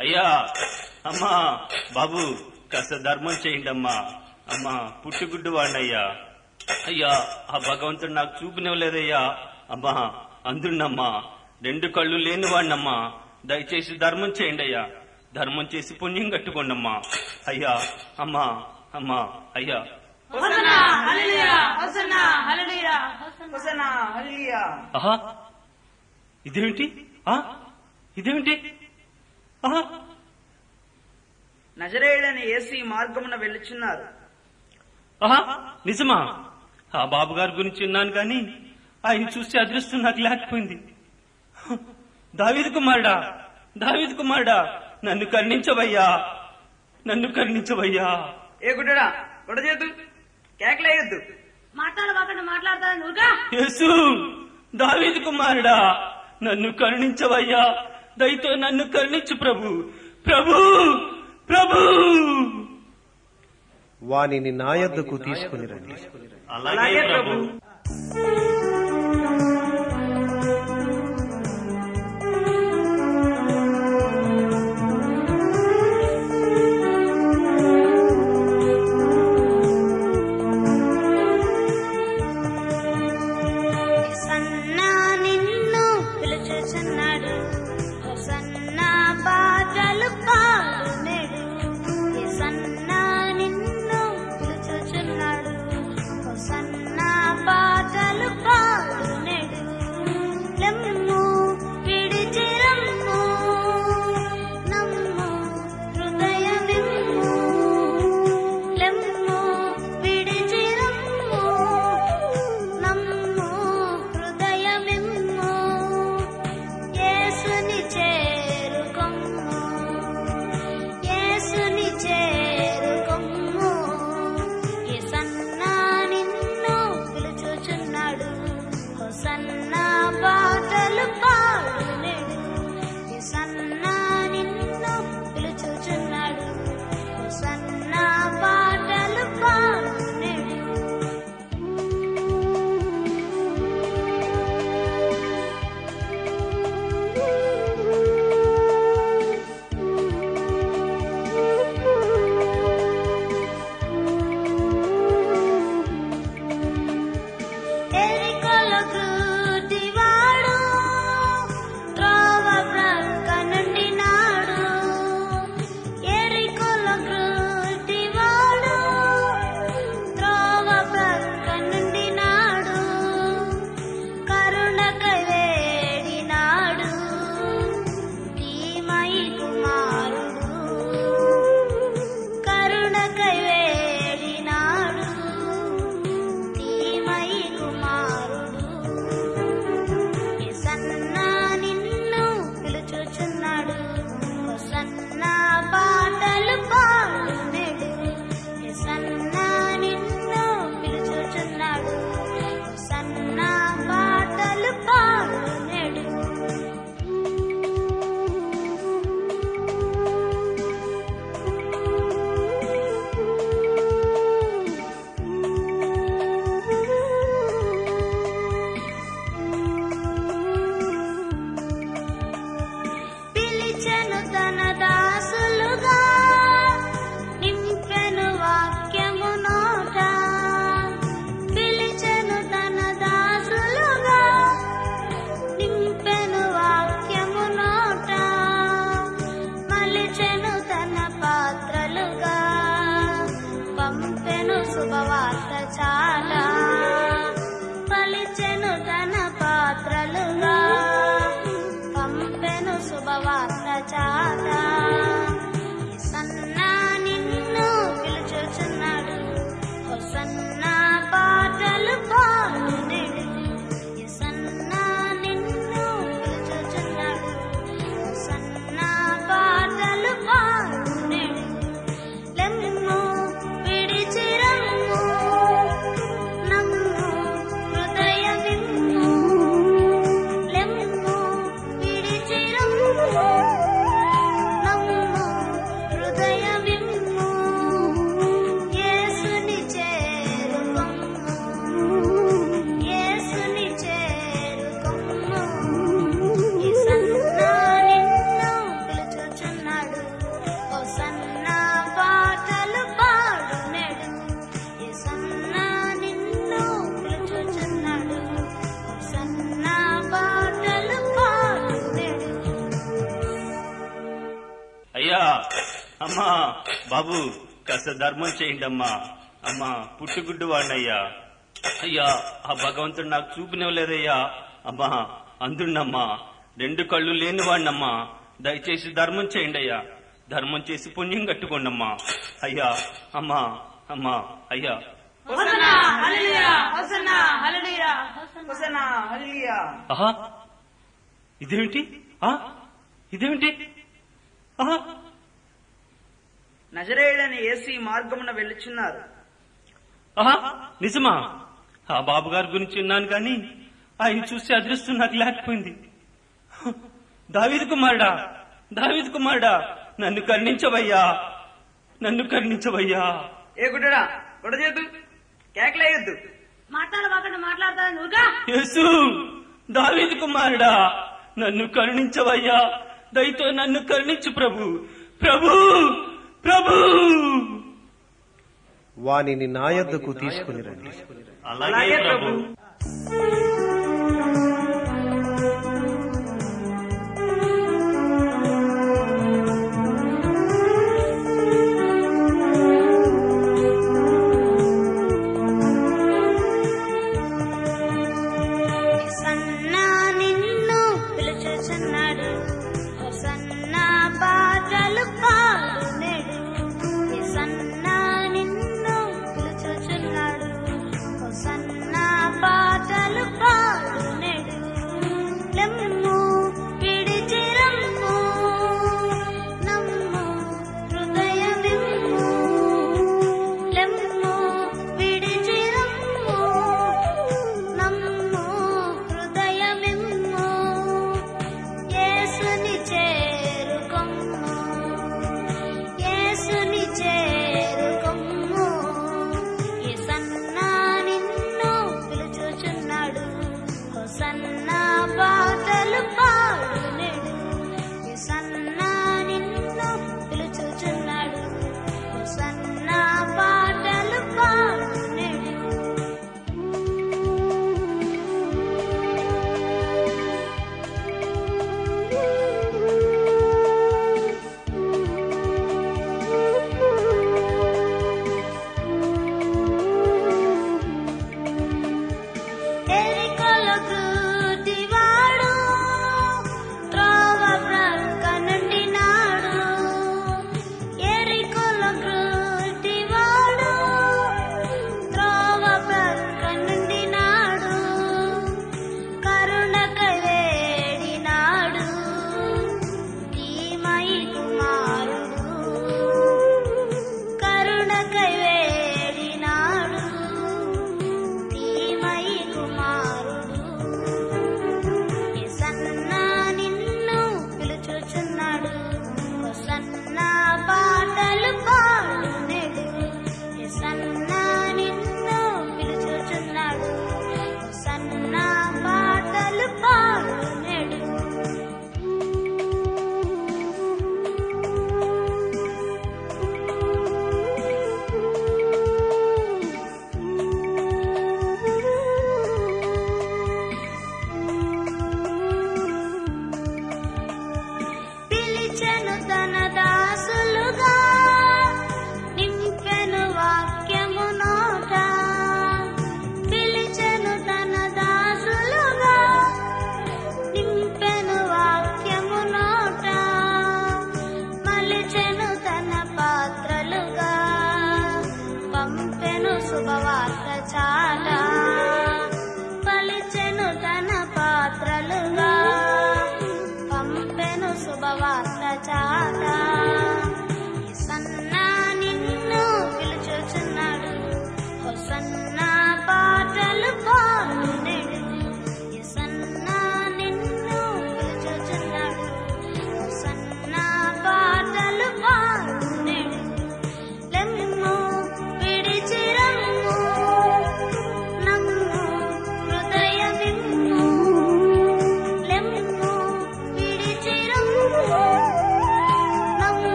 అయ్యా అమ్మా బాబు కాస్త ధర్మం చేయండి అమ్మా అమ్మా పుట్టుగుడ్డు వాడినయ్యా అయ్యా ఆ భగవంతుడు నాకు చూపునివ్వలేదయ్యా అమ్మా అందుండమ్మా రెండు కళ్ళు లేని వాడినమ్మా దయచేసి ధర్మం చేయండి అయ్యా ధర్మం చేసి పుణ్యం కట్టుకోండమ్మా అయ్యా అమ్మా అమ్మా అయ్యా హోసన్నా హల్లెలూయా హోసన్నా హల్లెలూయా హోసన్నా హల్లెలూయా ఆహా ఇదేమిటి ఆ ఇదేమిటి ఆహా నజరేయుడని యేసు ఈ మార్గమున వెళ్ళుచున్నారు ఆహా నిజమా ఆ బాబు గారి గురించి విన్నాను కానీ ఆయన చూస్తే అదృష్టం నాకు లేకపోయింది హ, దావీదు కుమారుడా దావీదు కుమారుడా నన్ను కరుణించవయ్యా నన్ను కరుణించవయ్యా ఏ గుడ్డడా కొడచేద్దు కేకలేయొద్దు మాట్లాడబాకండి మాట్లాడతాను నువ్వుగా యేసు దావీదు కుమారుడా నన్ను కరుణించవయ్యా దయతో నన్ను కరుణించు ప్రభు ప్రభు ప్రభు వానిని నా యొద్దకు తీసుకుని రండి అలాగే ప్రభు సన్నా నిన్ను పిలుచుచున్నాడు సన్నా పాటలు పాడునేడు సన్నా నిన్ను పిలుచుచున్నాడు సన్నా పాటలు పాడునేడు లెమ్ము విడిచి రమ్ము నమ్ము హృదయమిమ్ము లెమ్ము విడిచి రమ్ము నమ్ము హృదయమిమ్ము యేసుని చేరుకొమ్ము యేసుని చేరుకొమ్ము యేసన్నా నిన్ను పిలుచుచున్నాడు హోసన్నా పాటలు పాడునేడు యేసన్నా నిన్ను పిలుచుచున్నాడు హోసన్నా పాటలు పాడునేడు ఎరికల కృతివాడు త్రోవ ప్రక్క నుండి నాడు ఎరికల కృతివాడు త్రోవ ప్రక్క నుండి నాడు కరుణకై వేడినాడు భీమై కుమారుడు కరుణకై వేడినాడు తీమై కుమారుడు సన్నా నిన్ను పిలుచుచున్నాడు సన్నా పాటలు పాడునేడు సన్నా నిన్ను పిలుచుచున్నాడు సన్నా పాటలు పాడునేడు పిలిచెను తన దాసులుగా నింపెను వాక్యము నోట పిలిచెను తన దాసులుగా నింపెను వాక్యము నోట మలిచెను తన పాత్రలుగా పంపెను శుభవార్త చాలా పలిచెను తన పాత్రలుగా పంపెను శుభవార్త చాలా సన్నా నిన్ను పిలుచుచున్నాడు సన్నా పాటలు పాడునేడు సన్నా నిన్ను పిలుచుచున్నాడు సన్నా పాటలు పాడునేడు లెమ్ము విడిచి రమ్ము నమ్ము హృదయమిమ్ము లెమ్ము విడిచి రమ్ము అయ్యా అమ్మా బాబు కాస్త ధర్మం చేయండి అమ్మా అమ్మా పుట్టుగుడ్డు వాడినయ్యా అయ్యా ఆ భగవంతుడు నాకు చూపునివ్వలేదయ్యా అమ్మా అందుండమ్మా రెండు కళ్ళు లేని వాడినమ్మా దయచేసి ధర్మం చేయండి అయ్యా ధర్మం చేసి పుణ్యం కట్టుకోండమ్మా అయ్యా అమ్మా అమ్మా అయ్యా హోసన్నా హల్లెలూయా హోసన్నా హల్లెలూయా హోసనా హల్లెలూయా ఆహా ఇదేమిటి ఆ ఇదేమిటి ఆహా నజరేయుడని ఏసీ మార్గమున వెళ్ళుచున్నారు ఆహా నిజమా ఆ బాబు గారి గురించి విన్నాను కానీ ఆయన చూసి అదృష్టం నాకు లేకపోయింది దావీదు కుమారుడా దావీదు కుమారుడా నన్ను కరుణించవయ్యా నన్ను కరుణించవయ్యా ఏ గుడ్డడా గొడవ చేయొద్దు కేకలేయొద్దు మాట్లాడబాకండి మాట్లాడతాను నువ్వుగా యేసు దావీదు కుమారుడా నన్ను కరుణించవయ్యా దయతో నన్ను కరుణించు ప్రభు ప్రభు ప్రభు వానిని నా యొద్దకు తీసుకుని రండి అలాగే ప్రభు సన్నా నిన్ను పిలుచుచున్నాడు సన్నా పాటలు పా